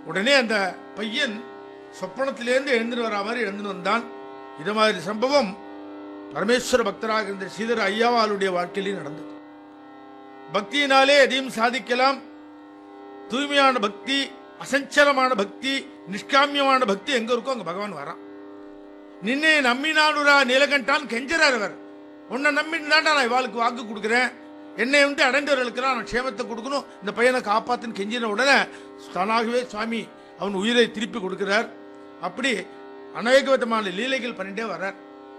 உடனே அந்த பையன் சொப்பனத்திலேருந்து எழுந்துட்டு வரா மாதிரி எழுந்துட்டு வந்தான் இது மாதிரி சம்பவம் பரமேஸ்வர பக்தராக இருந்த ஸ்ரீதர ஐயாவாளுடைய வாழ்க்கையிலும் நடந்தது பக்தியினாலே எதையும் சாதிக்கலாம் தூய்மையான பக்தி அசஞ்சலமான பக்தி நிஷ்காமியமான பக்தி எங்க இருக்கோ அங்க பகவான் வரான் நின்னை நம்பினானுரா நீலகண்டான் கெஞ்சறார் அவர் உன்னை நம்பிட்டு தான்டா நான் இவாளுக்கு வாக்கு கொடுக்குறேன் என்னை வந்து அடைந்தவர்களுக்கு நான் க்ஷேமத்தை கொடுக்கணும் இந்த பையனை காப்பாத்துன்னு கெஞ்சின உடனே தானாகவே சுவாமி அவன் உயிரை திருப்பி கொடுக்கிறார் அப்படி அநேக விதமான லீலைகள் பண்ணிட்டே வர்றார்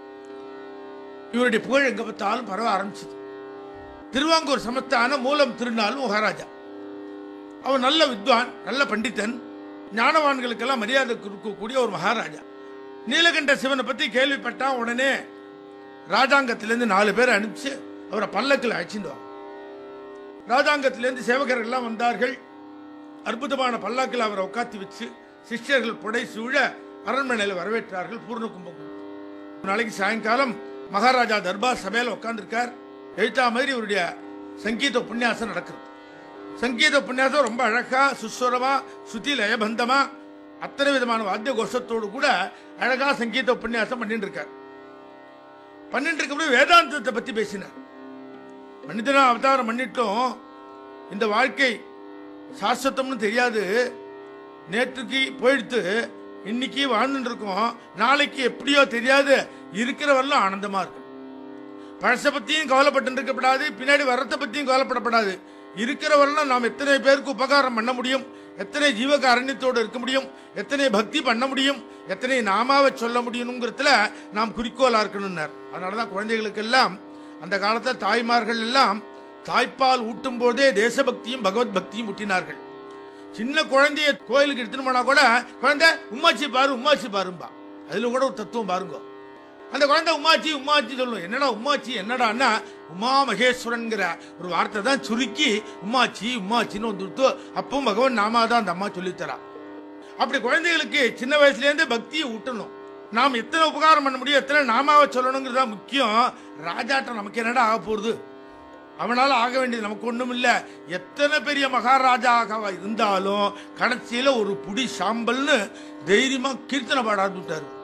இவருடைய புகழ் எங்க பார்த்தாலும் பரவ ஆரம்பிச்சது திருவாங்கூர் சமஸ்தான மூலம் திருநாள் மகாராஜா அவன் நல்ல வித்வான் நல்ல பண்டிதன் ஞானவான்களுக்கெல்லாம் மரியாதை கொடுக்கக்கூடிய ஒரு மகாராஜா நீலகண்ட சிவனை பத்தி கேள்விப்பட்டா உடனே ராஜாங்கத்திலேருந்து நாலு பேர் அனுப்பிச்சு அவரை பல்லக்கில் அழைச்சிட்டு வா ராஜாங்கத்திலேருந்து சேவகர்கள் எல்லாம் வந்தார்கள் அற்புதமான பல்லாக்கில் அவரை உட்காத்தி வச்சு சிஷ்யர்கள் புடை சூழ அரண்மனையில் வரவேற்றார்கள் பூர்ண கும்பகம் ஒரு நாளைக்கு சாயங்காலம் மகாராஜா தர்பார் சபையில் உட்கார்ந்திருக்கார் எழுத்தா மாதிரி இவருடைய சங்கீத உபன்யாசம் நடக்கிறது சங்கீத உபன்யாசம் ரொம்ப அழகா சுஸ்வரமா சுத்தி லயபந்தமா அத்தனை விதமான வாத்திய கோஷத்தோடு கூட அழகா சங்கீத உபன்யாசம் பண்ணிட்டு இருக்கார் பண்ணிட்டு இருக்கப்போ வேதாந்தத்தை பத்தி பேசினார் மனிதனா அவதாரம் பண்ணிட்டோம் இந்த வாழ்க்கை சாஸ்வத்தம்னு தெரியாது நேற்றுக்கு போயிடுத்து இன்னைக்கு வாழ்ந்துட்டு இருக்கோம் நாளைக்கு எப்படியோ தெரியாது இருக்கிற வரலாம் ஆனந்தமா இருக்கும் பழச பத்தியும் கவலைப்பட்டு இருக்கப்படாது பின்னாடி வரத்தை பத்தியும் கவலைப்படப்படாது இருக்கிற வரலாம் நாம் எத்தனை பேருக்கு உபகாரம் பண்ண முடியும் எத்தனை ஜீவக அரண்யத்தோடு இருக்க முடியும் எத்தனை பக்தி பண்ண முடியும் எத்தனை நாமாவை சொல்ல முடியுங்கிறதுல நாம் குறிக்கோளா இருக்கணும்னார் அதனாலதான் குழந்தைகளுக்கெல்லாம் அந்த காலத்துல தாய்மார்கள் எல்லாம் தாய்ப்பால் ஊட்டும் போதே தேசபக்தியும் பகவத் பக்தியும் ஊட்டினார்கள் சின்ன குழந்தைய கோயிலுக்கு எடுத்துன்னு போனா கூட குழந்தை உம்மாச்சி பாரு உம்மாச்சி பாரும்பா அதுல கூட ஒரு தத்துவம் பாருங்க அந்த குழந்தை உம்மாச்சி உம்மாச்சி சொல்லும் என்னடா உம்மாச்சி என்னடான்னா உமா மகேஸ்வரன்கிற ஒரு வார்த்தை தான் சுருக்கி உம்மாச்சி உம்மாச்சின்னு வந்துடுத்து அப்பவும் பகவான் நாமா தான் அந்த அம்மா சொல்லித்தரா அப்படி குழந்தைகளுக்கு சின்ன வயசுல இருந்தே பக்தியை ஊட்டணும் நாம் எத்தனை உபகாரம் பண்ண முடியும் எத்தனை நாமாவை சொல்லணுங்கிறதா முக்கியம் ராஜாட்டம் நமக்கு என்னடா ஆக போகுது அவனால ஆக வேண்டியது நமக்கு ஒண்ணும் இல்ல எத்தனை பெரிய மகாராஜாக இருந்தாலும் கடைசியில ஒரு புடி சாம்பல்னு தைரியமா கீர்த்தனை பாடாது விட்டாரு